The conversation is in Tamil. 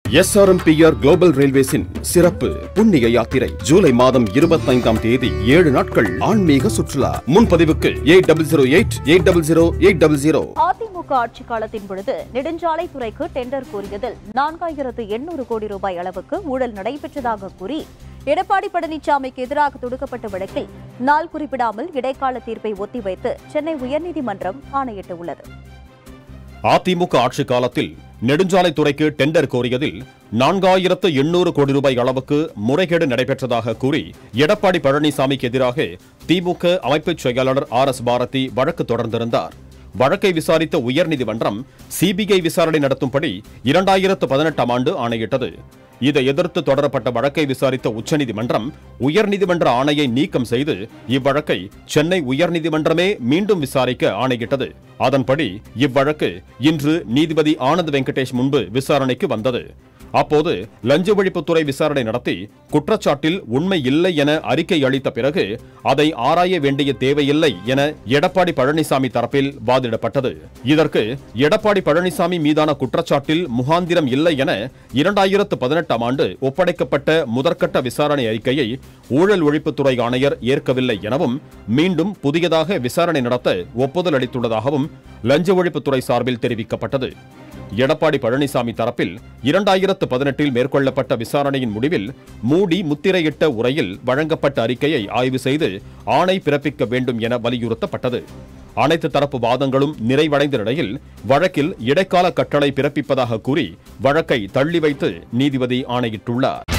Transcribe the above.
எஸ்ஆர்எம்பிஆர் குளோபல் ரயில்வேஸின் சிறப்பு புண்ணிய யாத்திரை ஜூலை மாதம் இருபத்தைந்தாம் தேதி ஏழு நாட்கள் ஆன்மீக சுற்றுலா முன்பதிவுக்கு eight double zero eight eight double zero eight double zero AIADMK ஆட்சி காலத்தின் பொழுது நெடுஞ்சாலைத்துறைக்கு டெண்டர் கோரியதில் நான்காயிரத்து எண்ணூறு கோடி ரூபாய் அளவுக்கு ஊழல் நடைபெற்றதாக கூறி எடப்பாடி பழனிசாமிக்கு எதிராக தொடுக்கப்பட்ட வழக்கில் நாள் குறிப்பிடாமல் இடைக்கால தீர்ப்பை ஒத்திவைத்து சென்னை உயர்நீதிமன்றம் ஆணையிட்டுள்ளது அதிமுக ஆட்சி காலத்தில் நெடுஞ்சாலைத்துறைக்கு டெண்டர் கோரியதில் நான்காயிரத்து எண்ணூறு கோடி ரூபாய் அளவுக்கு முறைகேடு நடைபெற்றதாக கூறி எடப்பாடி பழனிசாமிக்கு எதிராக திமுக அமைப்புச் செயலாளர் ஆர் எஸ் பாரதி வழக்கு தொடர்ந்திருந்தார் வழக்கை விசாரித்த உயர்நீதிமன்றம் சிபிஐ விசாரணை நடத்தும்படி இரண்டாயிரத்து பதினெட்டாம் ஆண்டு ஆணையிட்டது இதை எதிர்த்து தொடரப்பட்ட வழக்கை விசாரித்த உச்சநீதிமன்றம் உயர்நீதிமன்ற ஆணையை நீக்கம் செய்து இவ்வழக்கை சென்னை உயர்நீதிமன்றமே மீண்டும் விசாரிக்க ஆணையிட்டது அதன்படி இவ்வழக்கு இன்று நீதிபதி ஆனந்த் வெங்கடேஷ் முன்பு விசாரணைக்கு வந்தது அப்போது லஞ்ச ஒழிப்புத்துறை விசாரணை நடத்தி குற்றச்சாட்டில் உண்மை இல்லை என அறிக்கை அளித்த பிறகு அதை ஆராய வேண்டிய தேவையில்லை என எடப்பாடி பழனிசாமி தரப்பில் வாதிடப்பட்டது இதற்கு எடப்பாடி பழனிசாமி மீதான குற்றச்சாட்டில் முகாந்திரம் இல்லை என இரண்டாயிரத்து பதினெட்டாம் ஆண்டு ஒப்படைக்கப்பட்ட முதற்கட்ட விசாரணை அறிக்கையை ஊழல் ஒழிப்புத்துறை ஆணையர் ஏற்கவில்லை எனவும் மீண்டும் புதியதாக விசாரணை நடத்த ஒப்புதல் அளித்துள்ளதாகவும் லஞ்ச ஒழிப்புத்துறை சார்பில் தெரிவிக்கப்பட்டது எடப்பாடி பழனிசாமி தரப்பில் இரண்டாயிரத்து பதினெட்டில் மேற்கொள்ளப்பட்ட விசாரணையின் முடிவில் மூடி முத்திரையிட்ட உரையில் வழங்கப்பட்ட அறிக்கையை ஆய்வு செய்து ஆணை பிறப்பிக்க வேண்டும் என வலியுறுத்தப்பட்டது அனைத்து தரப்பு வாதங்களும் நிறைவடைந்த நிலையில் வழக்கில் இடைக்கால கட்டளை பிறப்பிப்பதாக கூறி வழக்கை தள்ளி வைத்து நீதிபதி ஆணையிட்டுள்ளார்